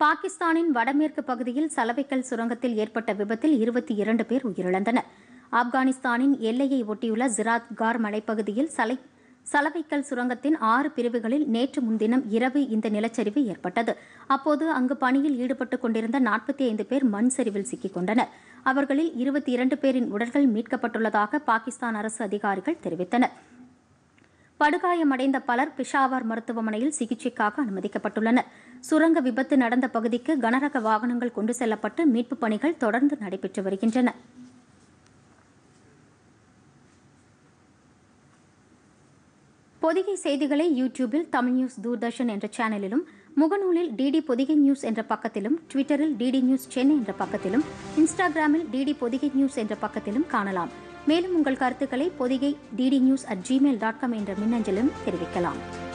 பாகிஸ்தானின் வடமேற்கு பகுதியில் சலவைக்கல் சுரங்கத்தில் ஏற்பட்ட விபத்தில் இருபத்தி இரண்டு பேர் உயிரிழந்தனர் ஆப்கானிஸ்தானின் எல்லையை ஒட்டியுள்ள ஜிராத் கார் மலைப்பகுதியில் சலை சலவைக்கல் சுரங்கத்தின் ஆறு பிரிவுகளில் நேற்று முன்தினம் இரவு இந்த நிலச்சரிவு ஏற்பட்டது அப்போது அங்கு பணியில் ஈடுபட்டுக் கொண்டிருந்த நாற்பத்தி ஐந்து பேர் மண் சரிவில் சிக்கிக் கொண்டனர் அவர்களில் இருபத்தி இரண்டு பேரின் உடல்கள் மீட்கப்பட்டுள்ளதாக பாகிஸ்தான் அரசு அதிகாரிகள் தெரிவித்தனர் படுகாயமடைந்த பலர் பிஷாவர் மருத்துவமனையில் சிகிச்சைக்காக அனுமதிக்கப்பட்டுள்ளனர் சுரங்க விபத்து நடந்த பகுதிக்கு கனரக வாகனங்கள் கொண்டு செல்லப்பட்டு மீட்புப் பணிகள் தொடர்ந்து நடைபெற்று வருகின்றன பொதிகை செய்திகளை யூடியூபில் தமிழ் நியூஸ் தூர்தர்ஷன் என்ற சேனலிலும் முகநூலில் டிடி பொதிகை நியூஸ் என்ற பக்கத்திலும் ட்விட்டரில் டிடி நியூஸ் சென்னை என்ற பக்கத்திலும் இன்ஸ்டாகிராமில் டிடி பொதிகை நியூஸ் என்ற பக்கத்திலும் காணலாம் மேலும் உங்கள் கருத்துக்களை Podhigai DD news at gmail dot com என்ற மின்னஞ்சலும் தெரிவிக்கலாம்